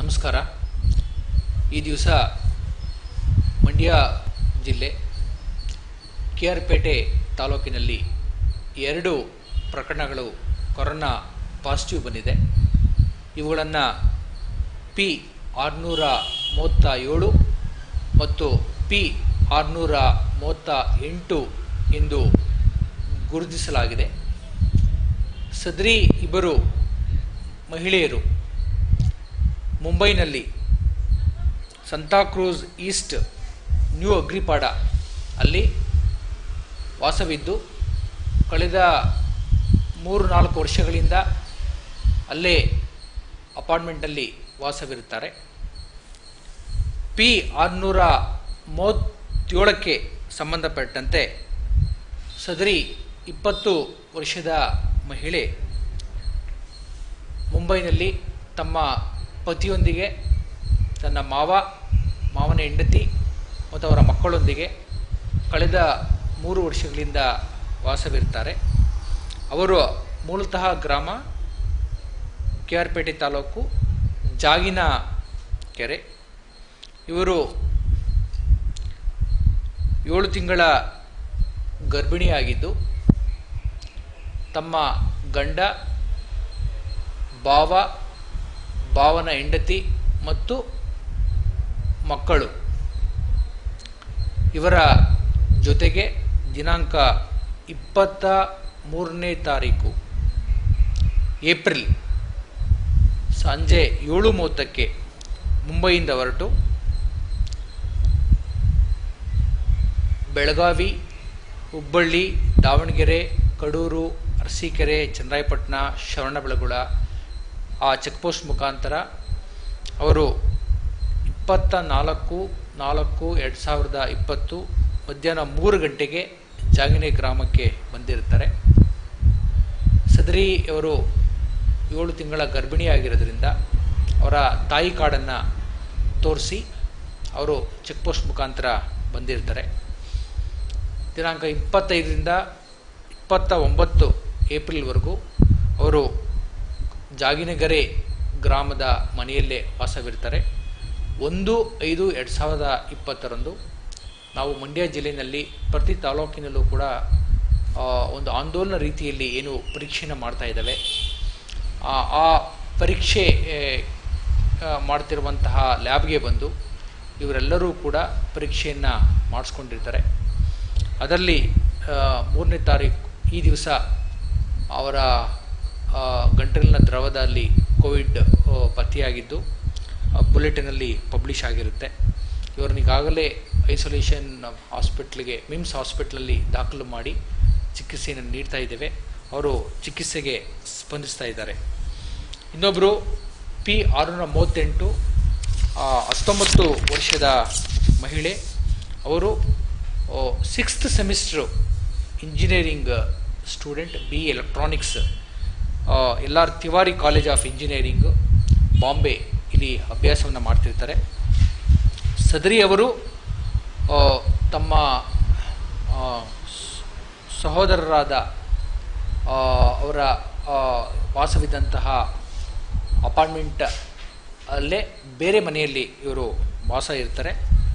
ನಮಸ್ಕಾರ ಈ ದಿವಸ ಮಂಡ್ಯ ಜಿಲ್ಲೆ ಕೆ ಆರ್ ಪೇಟೆ ತಾಲೂಕಿನಲ್ಲಿ ಎರಡು ಪ್ರಕರಣಗಳು ಕೊರೋನಾ ಪಾಸಿಟಿವ್ ಬಂದಿದೆ ಇವುಗಳನ್ನು ಪಿ ಆರುನೂರ ಮೂವತ್ತ ಏಳು ಮತ್ತು ಪಿ ಆರುನೂರ ಮೂವತ್ತ ಎಂಟು ಎಂದು ಗುರುತಿಸಲಾಗಿದೆ ಸದ್ರಿ ಇಬ್ಬರು ಮಹಿಳೆಯರು ಮುಂಬೈನಲ್ಲಿ ಸಂತಾಕ್ರೂಸ್ ಈಸ್ಟ್ ನ್ಯೂ ಅಗ್ರಿಪಾಡ ಅಲ್ಲಿ ವಾಸವಿದ್ದು ಕಳೆದ ಮೂರು ನಾಲ್ಕು ವರ್ಷಗಳಿಂದ ಅಲ್ಲೇ ಅಪಾರ್ಟ್ಮೆಂಟಲ್ಲಿ ವಾಸವಿರುತ್ತಾರೆ ಪಿ ಆರುನೂರ ಮೂವತ್ತೇಳಕ್ಕೆ ಸಂಬಂಧಪಟ್ಟಂತೆ ಸದರಿ ಇಪ್ಪತ್ತು ವರ್ಷದ ಮಹಿಳೆ ಮುಂಬೈನಲ್ಲಿ ತಮ್ಮ ಪತಿಯೊಂದಿಗೆ ತನ್ನ ಮಾವ ಮಾವನ ಹೆಂಡತಿ ಮತ್ತು ಅವರ ಮಕ್ಕಳೊಂದಿಗೆ ಕಳೆದ ಮೂರು ವರ್ಷಗಳಿಂದ ವಾಸವಿರ್ತಾರೆ ಅವರು ಮೂಲತಃ ಗ್ರಾಮ ಕೆ ಆರ್ ಪೇಟೆ ತಾಲೂಕು ಜಾಗಿನ ಕೆರೆ ಇವರು ಏಳು ತಿಂಗಳ ಗರ್ಭಿಣಿಯಾಗಿದ್ದು ತಮ್ಮ ಗಂಡ ಭಾವ ಭಾವನ ಹೆಂಡತಿ ಮತ್ತು ಮಕ್ಕಳು ಇವರ ಜೊತೆಗೆ ದಿನಾಂಕ ಇಪ್ಪತ್ತ ಮೂರನೇ ತಾರೀಕು ಏಪ್ರಿಲ್ ಸಂಜೆ ಏಳು ಮೂವತ್ತಕ್ಕೆ ಮುಂಬೈಯಿಂದ ಹೊರಟು ಬೆಳಗಾವಿ ಹುಬ್ಬಳ್ಳಿ ದಾವಣಗೆರೆ ಕಡೂರು ಅರಸೀಕೆರೆ ಚನ್ನರಾಯಪಟ್ಟಣ ಶ್ರವಣಬೆಳಗೊಳ ಆ ಚೆಕ್ ಪೋಸ್ಟ್ ಮುಖಾಂತರ ಅವರು ಇಪ್ಪತ್ತ ನಾಲ್ಕು ನಾಲ್ಕು ಎರಡು ಸಾವಿರದ ಇಪ್ಪತ್ತು ಮಧ್ಯಾಹ್ನ ಮೂರು ಗಂಟೆಗೆ ಜಾಗಿನೆ ಗ್ರಾಮಕ್ಕೆ ಬಂದಿರುತ್ತಾರೆ ಸದರಿ ಅವರು ಏಳು ತಿಂಗಳ ಗರ್ಭಿಣಿಯಾಗಿರೋದ್ರಿಂದ ಅವರ ತಾಯಿ ಕಾರ್ಡನ್ನು ತೋರಿಸಿ ಅವರು ಚೆಕ್ ಪೋಸ್ಟ್ ಮುಖಾಂತರ ಬಂದಿರ್ತಾರೆ ದಿನಾಂಕ ಇಪ್ಪತ್ತೈದರಿಂದ ಇಪ್ಪತ್ತ ಒಂಬತ್ತು ಏಪ್ರಿಲ್ವರೆಗೂ ಅವರು ಜಾಗಿನಗೆರೆ ಗ್ರಾಮದ ಮನೆಯಲ್ಲೇ ವಾಸವಿರ್ತಾರೆ ಒಂದು ಐದು ಎರಡು ಸಾವಿರದ ಇಪ್ಪತ್ತರಂದು ನಾವು ಮಂಡ್ಯ ಜಿಲ್ಲೆಯಲ್ಲಿ ಪ್ರತಿ ತಾಲೂಕಿನಲ್ಲೂ ಕೂಡ ಆ, ಒಂದು ಆಂದೋಲನ ರೀತಿಯಲ್ಲಿ ಏನು ಪರೀಕ್ಷೆನ ಮಾಡ್ತಾ ಇದ್ದಾವೆ ಆ ಆ ಪರೀಕ್ಷೆ ಏ, ಆ, ಮಾಡ್ತಿರುವಂತಹ ಲ್ಯಾಬ್ಗೆ ಬಂದು ಇವರೆಲ್ಲರೂ ಕೂಡ ಪರೀಕ್ಷೆಯನ್ನು ಮಾಡಿಸ್ಕೊಂಡಿರ್ತಾರೆ ಅದರಲ್ಲಿ ಆ, ಮೂರನೇ ತಾರೀಕು ಈ ದಿವಸ ಅವರ ಆ, ಗಂಟಲಿನ ದ್ರವದಲ್ಲಿ ಕೋವಿಡ್ ಆ, ಪತ್ತೆಯಾಗಿದ್ದು ಬುಲೆಟಿನಲ್ಲಿ ಪಬ್ಲಿಷ್ ಆಗಿರುತ್ತೆ ಇವರನ್ನೀಗಾಗಲೇ ಐಸೋಲೇಷನ್ ಹಾಸ್ಪಿಟ್ಲಿಗೆ ಮಿಮ್ಸ್ ಹಾಸ್ಪಿಟ್ಲಲ್ಲಿ ದಾಖಲು ಮಾಡಿ ಚಿಕಿತ್ಸೆಯನ್ನು ನೀಡ್ತಾ ಇದ್ದೇವೆ ಅವರು ಚಿಕಿತ್ಸೆಗೆ ಸ್ಪಂದಿಸ್ತಾ ಇದ್ದಾರೆ ಇನ್ನೊಬ್ಬರು ಪಿ ಆರುನೂರ ಮೂವತ್ತೆಂಟು ಆ, ಹತ್ತೊಂಬತ್ತು ವರ್ಷದ ಮಹಿಳೆ ಅವರು sixth semester engineering student B electronics L R Tiwari college of engineering Bombay ಇಲ್ಲಿ ಅಭ್ಯಾಸವನ್ನು ಮಾಡ್ತಿರ್ತಾರೆ ಸದರಿ ಅವರು ಆ, ತಮ್ಮ ಆ, ಸ್- ಸಹೋದರರಾದ ಆ, ಅವರ ಆ, ವಾಸವಿದ್ದಂತಹ ಅಪಾರ್ಟ್ಮೆಂಟ್ ಅಲ್ಲೇ ಬೇರೆ ಮನೆಯಲ್ಲಿ ಇವರು ವಾಸ ಇರ್ತಾರೆ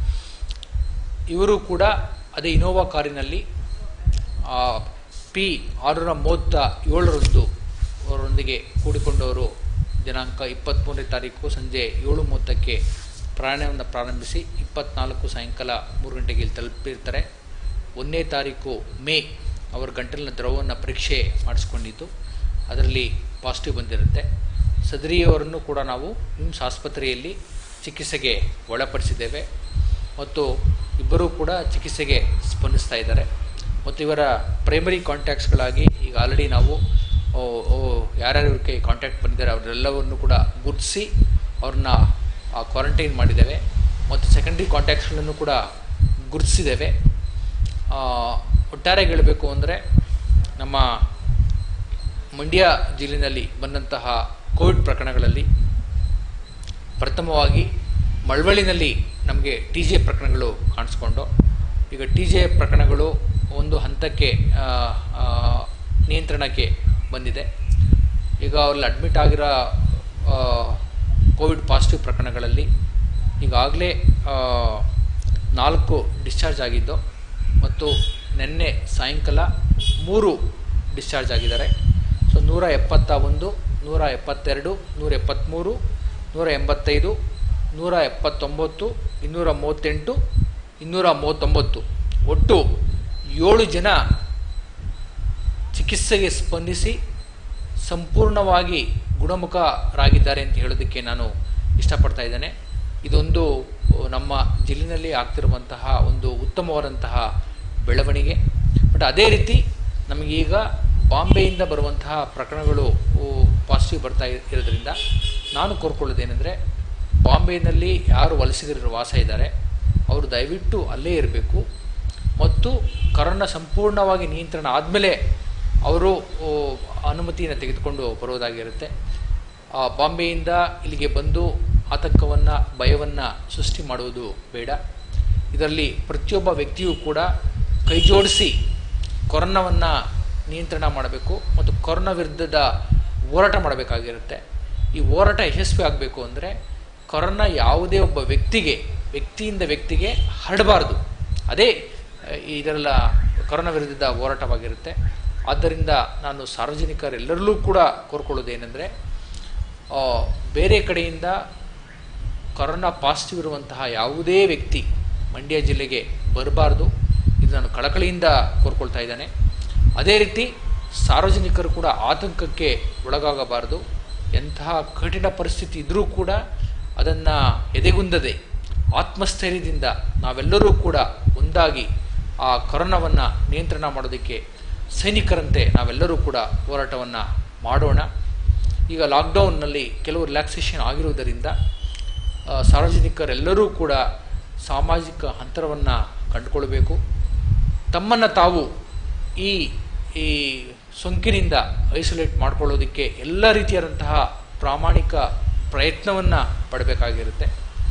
ಇವರು ಕೂಡ ಅದೇ ಇನೋವಾ ಕಾರಿನಲ್ಲಿ ಆ, ಪಿ ಆರುನೂರ ಮೂವತ್ತ ಏಳರಂದು ಅವರೊಂದಿಗೆ ಕೂಡಿಕೊಂಡವರು ದಿನಾಂಕ ಇಪ್ಪತ್ತ್ಮೂರನೇ ತಾರೀಕು ಸಂಜೆ ಏಳು ಮೂವತ್ತಕ್ಕೆ ಪ್ರಯಾಣವನ್ನು ಪ್ರಾರಂಭಿಸಿ ಇಪ್ಪತ್ನಾಲ್ಕು ಸಾಯಂಕಾಲ ಮೂರು ಗಂಟೆಗೆ ಇಲ್ಲಿ ತಲುಪಿರ್ತಾರೆ ಒಂದನೇ ತಾರೀಕು ಮೇ ಅವರ ಗಂಟಲಿನ ದ್ರವವನ್ನು ಪರೀಕ್ಷೆ ಮಾಡಿಸ್ಕೊಂಡಿದ್ದು ಅದರಲ್ಲಿ ಪಾಸಿಟಿವ್ ಬಂದಿರುತ್ತೆ ಸದರಿಯವರನ್ನು ಕೂಡ ನಾವು ನಿಮ್ಸ್ ಆಸ್ಪತ್ರೆಯಲ್ಲಿ ಚಿಕಿತ್ಸೆಗೆ ಒಳಪಡಿಸಿದ್ದೇವೆ ಮತ್ತು ಇಬ್ಬರೂ ಕೂಡ ಚಿಕಿತ್ಸೆಗೆ ಸ್ಪಂದಿಸ್ತಾ ಇದ್ದಾರೆ ಮತ್ತು ಇವರ ಪ್ರೈಮರಿ ಕಾಂಟ್ಯಾಕ್ಟ್ಸ್ಗಳಾಗಿ ಈಗ ಆಲ್ರೆಡಿ ನಾವು ಓ, ಓ, ಯಾರ್ಯಾರು ಇವಕ್ಕೆ ಕಾಂಟ್ಯಾಕ್ಟ್ ಬಂದಿದ್ದಾರೆ ಅವರೆಲ್ಲವನ್ನು ಕೂಡ ಗುರುತಿಸಿ ಅವ್ರನ್ನ ಕ್ವಾರಂಟೈನ್ ಮಾಡಿದ್ದೇವೆ ಮತ್ತು ಸೆಕೆಂಡ್ರಿ ಕಾಂಟ್ಯಾಕ್ಟ್ಸ್ಗಳನ್ನು ಕೂಡ ಗುರುತಿಸಿದ್ದೇವೆ ಆ, ಒಟ್ಟಾರೆ ಹೇಳಬೇಕು ಅಂದರೆ ನಮ್ಮ ಮಂಡ್ಯ ಜಿಲ್ಲೆಯಲ್ಲಿ ಬಂದಂತಹ ಕೋವಿಡ್ ಪ್ರಕರಣಗಳಲ್ಲಿ ಪ್ರಥಮವಾಗಿ ಮಳವಳ್ಳಿನಲ್ಲಿ ನಮಗೆ ಟಿ ಜೆ ಪ್ರಕರಣಗಳು ಕಾಣಿಸ್ಕೊಂಡು ಈಗ ಟಿ ಜೆ ಪ್ರಕರಣಗಳು ಒಂದು ಹಂತಕ್ಕೆ ಆ, ಆ, ನಿಯಂತ್ರಣಕ್ಕೆ ಬಂದಿದೆ ಈಗ ಅಲ್ಲಿ ಅಡ್ಮಿಟ್ ಆಗಿರೋ ಆ, ಕೋವಿಡ್ ಪಾಸಿಟಿವ್ ಪ್ರಕರಣಗಳಲ್ಲಿ ಈಗಾಗಲೇ ನಾಲ್ಕು ಡಿಸ್ಚಾರ್ಜ್ ಆಗಿದ್ದು ಮತ್ತು ನಿನ್ನೆ ಸಾಯಂಕಾಲ ಮೂರು ಡಿಸ್ಚಾರ್ಜ್ ಆಗಿದ್ದಾರೆ ಸೊ ನೂರ ಎಪ್ಪತ್ತ ಒಂದು ನೂರ ಎಪ್ಪತ್ತೆರಡು ನೂರ ಎಪ್ಪತ್ತ್ಮೂರು ನೂರ ಎಂಬತ್ತೈದು ನೂರ ಎಪ್ಪತ್ತೊಂಬತ್ತು ಇನ್ನೂರ ಮೂವತ್ತೆಂಟು ಇನ್ನೂರ ಮೂವತ್ತೊಂಬತ್ತು ಒಟ್ಟು ಏಳು ಜನ ಚಿಕಿತ್ಸೆಗೆ ಸ್ಪಂದಿಸಿ ಸಂಪೂರ್ಣವಾಗಿ ಗುಣಮುಖರಾಗಿದ್ದಾರೆ ಅಂತ ಹೇಳೋದಕ್ಕೆ ನಾನು ಇಷ್ಟಪಡ್ತಾ ಇದ್ದೇನೆ ಇದೊಂದು ನಮ್ಮ ಜಿಲ್ಲೆಯಲ್ಲಿ ಆಗ್ತಿರುವಂತಹ ಒಂದು ಉತ್ತಮವಾದಂತಹ ಬೆಳವಣಿಗೆ ಬಟ್ ಅದೇ ರೀತಿ ನಮಗೀಗ ಬಾಂಬೆಯಿಂದ ಬರುವಂತಹ ಪ್ರಕರಣಗಳು ಪಾಸಿಟಿವ್ ಬರ್ತಾ ಇ- ಇರೋದ್ರಿಂದ ನಾನು ಕೋರ್ಕೊಳ್ಳೋದೇನೆಂದರೆ ಬಾಂಬೆಯಲ್ಲಿ ಯಾರು ವಲಸಿಗರು ವಾಸ ಇದ್ದಾರೆ ಅವರು ದಯವಿಟ್ಟು ಅಲ್ಲೇ ಇರಬೇಕು ಮತ್ತು ಕರೋನಾ ಸಂಪೂರ್ಣವಾಗಿ ನಿಯಂತ್ರಣ ಆದಮೇಲೆ ಅವರು ಓ, ಅನುಮತಿಯನ್ನು ತೆಗೆದುಕೊಂಡು ಬರೋದಾಗಿರುತ್ತೆ ಆ, ಬಾಂಬೆಯಿಂದ ಇಲ್ಲಿಗೆ ಬಂದು ಆತಂಕವನ್ನು ಭಯವನ್ನು ಸೃಷ್ಟಿ ಮಾಡುವುದು ಬೇಡ ಇದರಲ್ಲಿ ಪ್ರತಿಯೊಬ್ಬ ವ್ಯಕ್ತಿಯೂ ಕೂಡ ಕೈ ಜೋಡಿಸಿ ಕೊರೋನಾವನ್ನು ನಿಯಂತ್ರಣ ಮಾಡಬೇಕು ಮತ್ತು ಕೊರೋನಾ ವಿರುದ್ಧದ ಹೋರಾಟ ಮಾಡಬೇಕಾಗಿರುತ್ತೆ ಈ ಹೋರಾಟ ಯಶಸ್ವಿ ಆಗಬೇಕು ಅಂದರೆ ಕೊರೋನಾ ಯಾವುದೇ ಒಬ್ಬ ವ್ಯಕ್ತಿಗೆ ವ್ಯಕ್ತಿಯಿಂದ ವ್ಯಕ್ತಿಗೆ ಹರಡಬಾರ್ದು ಅದೇ ಅಹ್, ಇದರೆಲ್ಲ ಕೊರೋನಾ ವಿರುದ್ಧದ ಹೋರಾಟವಾಗಿರುತ್ತೆ ಆದ್ದರಿಂದ ನಾನು ಸಾರ್ವಜನಿಕರೆಲ್ಲರಲ್ಲೂ ಕೂಡ ಕೋರ್ಕೊಳ್ಳೋದೇನೆಂದರೆ ಆ, ಬೇರೆ ಕಡೆಯಿಂದ ಕೊರೋನಾ ಪಾಸಿಟಿವ್ ಇರುವಂತಹ ಯಾವುದೇ ವ್ಯಕ್ತಿ ಮಂಡ್ಯ ಜಿಲ್ಲೆಗೆ ಬರಬಾರ್ದು ಇದು ನಾನು ಕಳಕಳಿಯಿಂದ ಕೋರ್ಕೊಳ್ತಾ ಇದ್ದೇನೆ ಅದೇ ರೀತಿ ಸಾರ್ವಜನಿಕರು ಕೂಡ ಆತಂಕಕ್ಕೆ ಒಳಗಾಗಬಾರದು ಎಂತಹ ಕಠಿಣ ಪರಿಸ್ಥಿತಿ ಇದ್ದರೂ ಕೂಡ ಅದನ್ನು ಎದೆಗುಂದದೆ ಆತ್ಮಸ್ಥೈರ್ಯದಿಂದ ನಾವೆಲ್ಲರೂ ಕೂಡ ಒಂದಾಗಿ ಆ ಕೊರೋನಾವನ್ನು ನಿಯಂತ್ರಣ ಮಾಡೋದಕ್ಕೆ ಸೈನಿಕರಂತೆ ನಾವೆಲ್ಲರೂ ಕೂಡ ಹೋರಾಟವನ್ನು ಮಾಡೋಣ ಈಗ ಲಾಕ್ಡೌನ್ನಲ್ಲಿ ಕೆಲವು ರಿಲ್ಯಾಕ್ಸೇಷನ್ ಆಗಿರುವುದರಿಂದ ಆ, ಸಾರ್ವಜನಿಕರೆಲ್ಲರೂ ಕೂಡ ಸಾಮಾಜಿಕ ಅಂತರವನ್ನು ಕಂಡುಕೊಳ್ಬೇಕು ತಮ್ಮನ್ನು ತಾವು ಈ ಈ ಸೋಂಕಿನಿಂದ ಐಸೋಲೇಟ್ ಮಾಡ್ಕೊಳ್ಳೋದಕ್ಕೆ ಎಲ್ಲ ರೀತಿಯಾದಂತಹ ಪ್ರಾಮಾಣಿಕ ಪ್ರಯತ್ನವನ್ನು ಪಡಬೇಕಾಗಿರುತ್ತೆ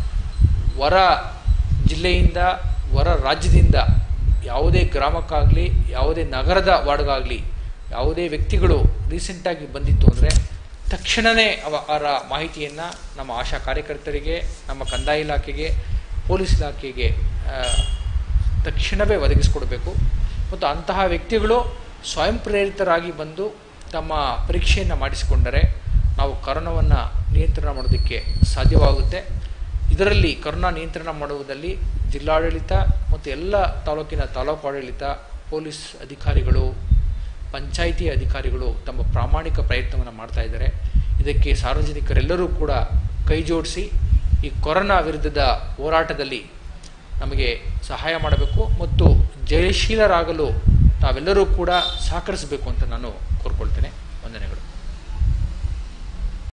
ಹೊರ ಜಿಲ್ಲೆಯಿಂದ ಹೊರ ರಾಜ್ಯದಿಂದ ಯಾವುದೇ ಗ್ರಾಮಕ್ಕಾಗಲಿ ಯಾವುದೇ ನಗರದ ವಾರ್ಡ್ಗಾಗಲಿ ಯಾವುದೇ ವ್ಯಕ್ತಿಗಳು ರೀಸೆಂಟಾಗಿ ಬಂದಿತ್ತು ಅಂದರೆ ತಕ್ಷಣವೇ ಅವ ಅವರ ಮಾಹಿತಿಯನ್ನು ನಮ್ಮ ಆಶಾ ಕಾರ್ಯಕರ್ತರಿಗೆ ನಮ್ಮ ಕಂದಾಯ ಇಲಾಖೆಗೆ ಪೊಲೀಸ್ ಇಲಾಖೆಗೆ ಆ, ತಕ್ಷಣವೇ ಒದಗಿಸಿಕೊಡಬೇಕು ಮತ್ತು ಅಂತಹ ವ್ಯಕ್ತಿಗಳು ಸ್ವಯಂ ಪ್ರೇರಿತರಾಗಿ ಬಂದು ತಮ್ಮ ಪರೀಕ್ಷೆಯನ್ನು ಮಾಡಿಸಿಕೊಂಡರೆ ನಾವು ಕರೋನಾವನ್ನು ನಿಯಂತ್ರಣ ಮಾಡೋದಕ್ಕೆ ಸಾಧ್ಯವಾಗುತ್ತೆ ಇದರಲ್ಲಿ ಕರೋನಾ ನಿಯಂತ್ರಣ ಮಾಡುವುದಲ್ಲಿ ಜಿಲ್ಲಾಡಳಿತ ಮತ್ತು ಎಲ್ಲ ತಾಲೂಕಿನ ತಾಲೂಕು ಆಡಳಿತ ಪೊಲೀಸ್ ಅಧಿಕಾರಿಗಳು ಪಂಚಾಯಿತಿ ಅಧಿಕಾರಿಗಳು ತಮ್ಮ ಪ್ರಾಮಾಣಿಕ ಪ್ರಯತ್ನವನ್ನು ಮಾಡ್ತಾ ಇದ್ದಾರೆ ಇದಕ್ಕೆ ಸಾರ್ವಜನಿಕರೆಲ್ಲರೂ ಕೂಡ ಕೈ ಜೋಡಿಸಿ ಈ ಕೊರೋನಾ ವಿರುದ್ಧದ ಹೋರಾಟದಲ್ಲಿ ನಮಗೆ ಸಹಾಯ ಮಾಡಬೇಕು ಮತ್ತು ಜಯಶೀಲರಾಗಲು ತಾವೆಲ್ಲರೂ ಕೂಡ ಸಹಕರಿಸಬೇಕು ಅಂತ ನಾನು ಕೋರ್ಕೊಳ್ತೇನೆ ವಂದನೆಗಳು